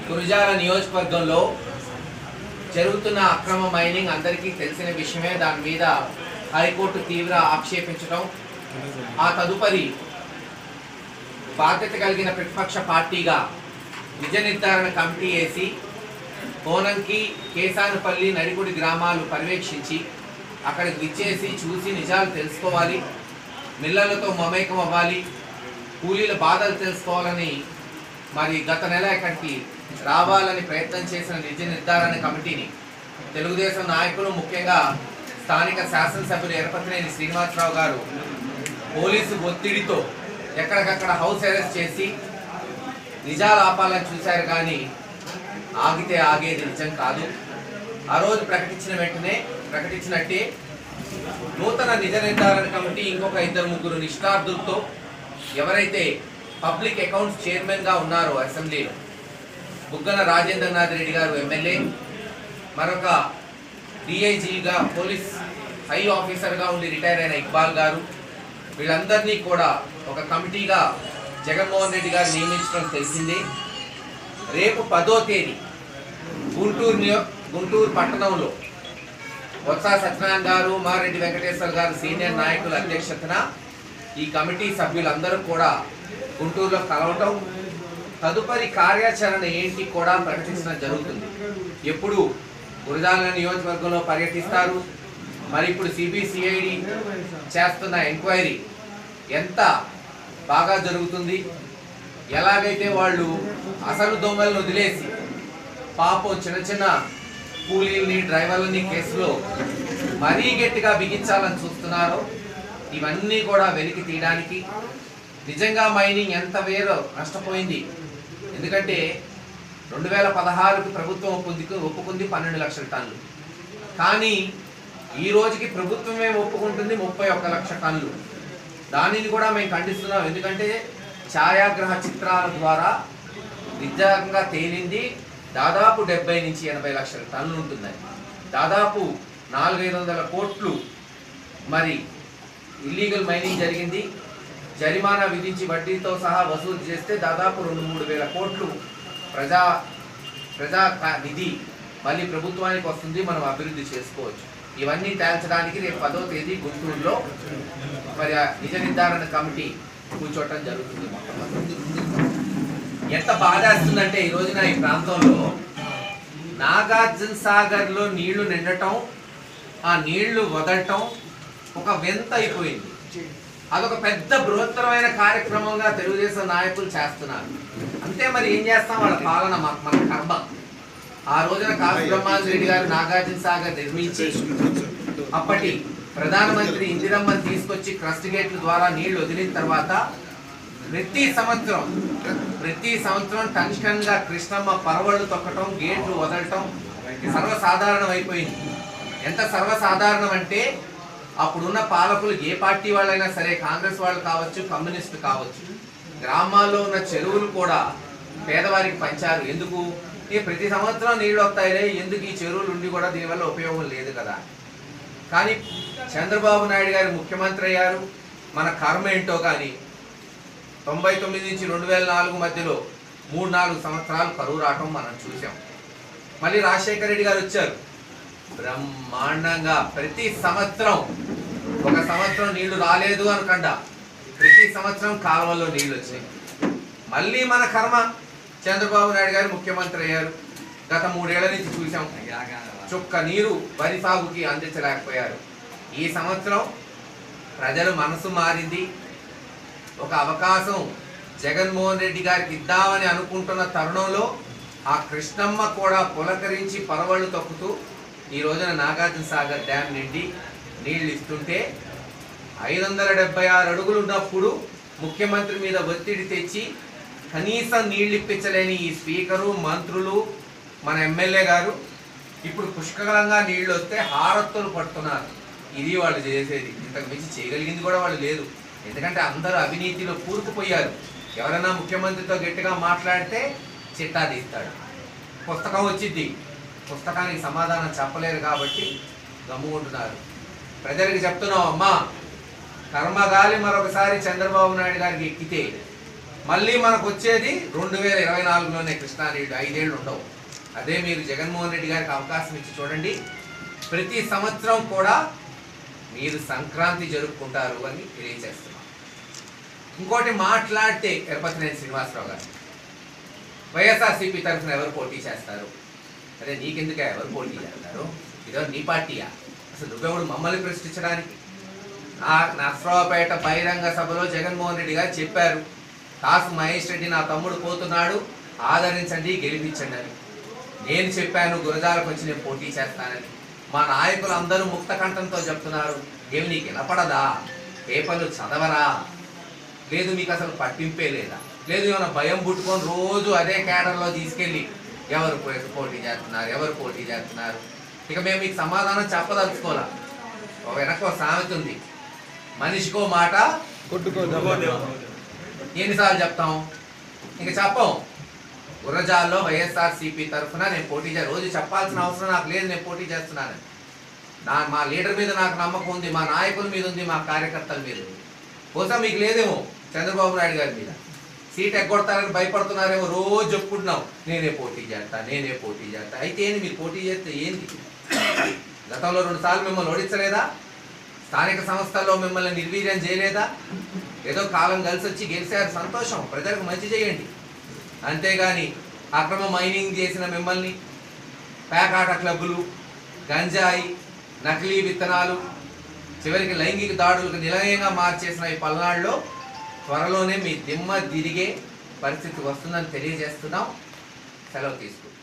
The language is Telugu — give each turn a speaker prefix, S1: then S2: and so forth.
S1: గురుజాల నియోజకవర్గంలో జరుగుతున్న అక్రమ మైనింగ్ అందరికీ తెలిసిన విషయమే దాని మీద హైకోర్టు తీవ్ర ఆక్షేపించడం ఆ తదుపరి బాధ్యత కలిగిన ప్రతిపక్ష పార్టీగా నిజ నిర్ధారణ కమిటీ వేసి కోనంకి కేసానపల్లి నడిగుడి గ్రామాలు పర్యవేక్షించి అక్కడికి విచ్చేసి చూసి నిజాలు తెలుసుకోవాలి మిల్లలతో మమేకం అవ్వాలి కూలీల బాధలు తెలుసుకోవాలని మరి గత నెల ఇక్కడికి రావాలని ప్రయత్నం చేసిన నిజ నిర్ధారణ కమిటీని తెలుగుదేశం నాయకులు ముఖ్యంగా స్థానిక శాసనసభ్యులు ఎరపతినేని శ్రీనివాసరావు గారు పోలీసు ఒత్తిడితో ఎక్కడికక్కడ హౌస్ అరెస్ట్ చేసి నిజాలు ఆపాలని చూశారు కానీ ఆగితే ఆగేది నిజం కాదు ఆ రోజు ప్రకటించిన వెంటనే ప్రకటించినట్టే నూతన నిజ నిర్ధారణ కమిటీ ఇంకొక ఇద్దరు ముగ్గురు నిష్ఠార్థులతో ఎవరైతే పబ్లిక్ అకౌంట్స్ చైర్మన్గా ఉన్నారో అసెంబ్లీలో బుగ్గన రాజేంద్రనాథ్ రెడ్డి గారు ఎమ్మెల్యే మరొక డిఐజీగా పోలీస్ హై ఆఫీసర్గా ఉండి రిటైర్ అయిన ఇక్బాల్ గారు వీళ్ళందరినీ కూడా ఒక కమిటీగా జగన్మోహన్ రెడ్డి గారు నియమించడం తెలిసిందే రేపు పదో తేదీ గుంటూరు నియో గుంటూరు పట్టణంలో బొత్స సత్యనారాయణ గారు మారెడ్డి వెంకటేశ్వర గారు సీనియర్ నాయకుల అధ్యక్షతన ఈ కమిటీ సభ్యులందరూ కూడా గుంటూరులో కలవటం తదుపరి కార్యాచరణ ఏంటి కూడా ప్రకటించడం జరుగుతుంది ఎప్పుడు గురజాల నియోజకవర్గంలో పర్యటిస్తారు మరి ఇప్పుడు సిబిసిఐడి చేస్తున్న ఎంక్వైరీ ఎంత బాగా జరుగుతుంది ఎలాగైతే వాళ్ళు అసలు దొంగలను వదిలేసి పాపం చిన్న చిన్న కూలీల్ని డ్రైవర్లని కేసులో మరీ గట్టిగా బిగించాలని చూస్తున్నారో ఇవన్నీ కూడా వెలికి తీయడానికి నిజంగా మైనింగ్ ఎంత వేరో నష్టపోయింది ఎందుకంటే రెండు వేల పదహారుకి ప్రభుత్వం ఒప్పుకుంది ఒప్పుకుంది పన్నెండు లక్షల టన్నులు కానీ ఈ రోజుకి ప్రభుత్వమే ఒప్పుకుంటుంది ముప్పై ఒక్క లక్ష టన్నులు దానిని కూడా మేము ఖండిస్తున్నాం ఎందుకంటే ఛాయాగ్రహ చిత్రాల ద్వారా నిజంగా తేలింది దాదాపు డెబ్బై నుంచి ఎనభై లక్షల టన్నులు ఉంటుందని దాదాపు నాలుగైదు వందల కోట్లు మరి ఇల్లీగల్ మైనింగ్ జరిగింది జరిమానా విధించి వడ్డీతో సహా వసూలు చేస్తే దాదాపు రెండు మూడు వేల కోట్లు ప్రజా ప్రజా కా- నిధి మళ్ళీ ప్రభుత్వానికి వస్తుంది మనం అభివృద్ధి చేసుకోవచ్చు ఇవన్నీ తేల్చడానికి రేపు పదో తేదీ గుంటూరులో మరి ఆ నిజ నిర్ధారణ కమిటీ కూర్చోవటం జరుగుతుంది మొట్టమొదటి ఎంత బాధేస్తుందంటే ఈ రోజున ఈ ప్రాంతంలో నాగార్జున సాగర్లో నీళ్లు నిండటం ఆ నీళ్లు వదలటం ఒక వింత అయిపోయింది అదొక పెద్ద బృహత్తరమైన కార్యక్రమంగా తెలుగుదేశం నాయకులు చేస్తున్నారు అంతే మరి ఏం చేస్తాం వాళ్ళ పాలన మన మన కర్మ ఆ రోజున కాసు బ్రహ్మానంద రెడ్డి గారు నాగార్జున సాగర్ నిర్మించి అప్పటి ప్రధానమంత్రి ఇందిరమ్మని తీసుకొచ్చి క్రస్ట్ గేట్ల ద్వారా నీళ్లు వదిలిన తర్వాత ప్రతి సంవత్సరం ప్రతి సంవత్సరం టెన్షన్ గా కృష్ణమ్మ పరవళ్ళు తొక్కటం గేట్లు వదలటం సర్వసాధారణం అయిపోయింది ఎంత సర్వసాధారణం అంటే అప్పుడున్న పాలకులు ఏ పార్టీ వాళ్ళైనా సరే కాంగ్రెస్ వాళ్ళు కావచ్చు కమ్యూనిస్ట్ కావచ్చు గ్రామాల్లో ఉన్న చెరువులు కూడా పేదవారికి పంచారు ఎందుకు ఈ ప్రతి సంవత్సరం నీళ్ళు వస్తాయిలే ఎందుకు ఈ చెరువులు ఉండి కూడా దీనివల్ల ఉపయోగం లేదు కదా కానీ చంద్రబాబు నాయుడు గారు ముఖ్యమంత్రి అయ్యారు మన కర్మ ఏంటో కానీ తొంభై తొమ్మిది నుంచి రెండు వేల నాలుగు మధ్యలో మూడు నాలుగు సంవత్సరాలు కరువు రావటం మనం చూసాం మళ్ళీ రాజశేఖర రెడ్డి గారు వచ్చారు బ్రహ్మాండంగా ప్రతి సంవత్సరం ఒక సంవత్సరం నీళ్లు రాలేదు అనకుండా ప్రతి సంవత్సరం కాలువల్లో నీళ్లు వచ్చాయి మళ్ళీ మన కర్మ చంద్రబాబు నాయుడు గారు ముఖ్యమంత్రి అయ్యారు గత మూడేళ్ల నుంచి చూసాం చుక్క నీరు వరి సాగుకి అందించలేకపోయారు ఈ సంవత్సరం ప్రజల మనసు మారింది ఒక అవకాశం జగన్మోహన్ రెడ్డి గారికి ఇద్దామని అనుకుంటున్న తరుణంలో ఆ కృష్ణమ్మ కూడా పులకరించి పరవళ్ళు తొక్కుతూ ఈ రోజున నాగార్జున సాగర్ డ్యామ్ నిండి నీళ్లు ఇస్తుంటే ఐదు వందల డెబ్బై ఆరు అడుగులు ఉన్నప్పుడు ముఖ్యమంత్రి మీద ఒత్తిడి తెచ్చి కనీసం నీళ్ళు ఇప్పించలేని ఈ స్పీకరు మంత్రులు మన ఎమ్మెల్యే గారు ఇప్పుడు పుష్కలంగా నీళ్లు వస్తే హారత్తులు పడుతున్నారు ఇది వాళ్ళు చేసేది ఇంతకు మించి చేయగలిగింది కూడా వాళ్ళు లేదు ఎందుకంటే అందరూ అవినీతిలో కూరుకుపోయారు ఎవరైనా ముఖ్యమంత్రితో గట్టిగా మాట్లాడితే చిట్టా తీస్తాడు పుస్తకం వచ్చింది పుస్తకానికి సమాధానం చెప్పలేరు కాబట్టి గమ్ముకుంటున్నారు ప్రజలకు చెప్తున్నాం అమ్మా కర్మగాలి మరొకసారి చంద్రబాబు నాయుడు గారికి ఎక్కితే మళ్ళీ మనకు వచ్చేది రెండు వేల ఇరవై నాలుగులోనే కృష్ణారెడ్డి ఐదేళ్ళు ఉండవు అదే మీరు జగన్మోహన్ రెడ్డి గారికి అవకాశం ఇచ్చి చూడండి ప్రతి సంవత్సరం కూడా మీరు సంక్రాంతి జరుపుకుంటారు అని తెలియజేస్తున్నాం ఇంకోటి మాట్లాడితే ఎరపతినేని శ్రీనివాసరావు గారు వైఎస్ఆర్సీపీ తరఫున ఎవరు పోటీ చేస్తారు అదే నీకెందుకే ఎవరు పోటీ చేస్తారు ఇదో నీ పార్టీయా అసలు నువ్వెవడు మమ్మల్ని ప్రశ్నించడానికి నా నర్సరావుపేట బహిరంగ సభలో జగన్మోహన్ రెడ్డి గారు చెప్పారు కాసు మహేష్ రెడ్డి నా తమ్ముడు పోతున్నాడు ఆదరించండి గెలిపించండి అని నేను చెప్పాను గురజాలకు వచ్చి నేను పోటీ చేస్తానని మా నాయకులు అందరూ ముక్త కంఠంతో చెప్తున్నారు ఏమి నీకు వినపడదా పేపర్లు చదవరా లేదు మీకు అసలు పట్టింపే లేదా లేదు ఏమైనా భయం పుట్టుకొని రోజు అదే క్యాడర్లో తీసుకెళ్ళి ఎవరు పో- పోటీ చేస్తున్నారు ఎవరు పోటీ చేస్తున్నారు ఇక మేము మీకు సమాధానం చెప్పదలుచుకోవాలా ఒక వెనక ఒక సామెత ఉంది మనిషికో మాట ఎన్నిసార్లు చెప్తాం ఇంక చెప్పం గుర్రజాల్లో వైఎస్ఆర్సీపీ తరఫున నేను పోటీ చే రోజు చెప్పాల్సిన అవసరం నాకు లేదు నేను పోటీ చేస్తున్నానని నా మా లీడర్ మీద నాకు నమ్మకం ఉంది మా నాయకుల మీద ఉంది మా కార్యకర్తల మీద ఉంది బహుశా మీకు లేదేమో చంద్రబాబు నాయుడు గారి మీద సీట్ ఎగ్గొడతారని భయపడుతున్నారేమో రోజు చెప్పుకుంటున్నాం నేనే పోటీ చేస్తా నేనే పోటీ చేస్తా అయితే ఏంది మీరు పోటీ చేస్తే ఏంది గతంలో రెండు సార్లు మిమ్మల్ని ఓడించలేదా స్థానిక సంస్థల్లో మిమ్మల్ని నిర్వీర్యం చేయలేదా ఏదో కాలం కలిసి వచ్చి గెలిచారు సంతోషం ప్రజలకు మంచి చేయండి అంతేగాని అక్రమ మైనింగ్ చేసిన మిమ్మల్ని పేకాట క్లబ్బులు గంజాయి నకిలీ విత్తనాలు చివరికి లైంగిక దాడులకు నిలయంగా మార్చేసిన ఈ పల్నాడులో త్వరలోనే మీ దిమ్మ తిరిగే పరిస్థితి వస్తుందని తెలియజేస్తున్నాం సెలవు తీసుకుంటాం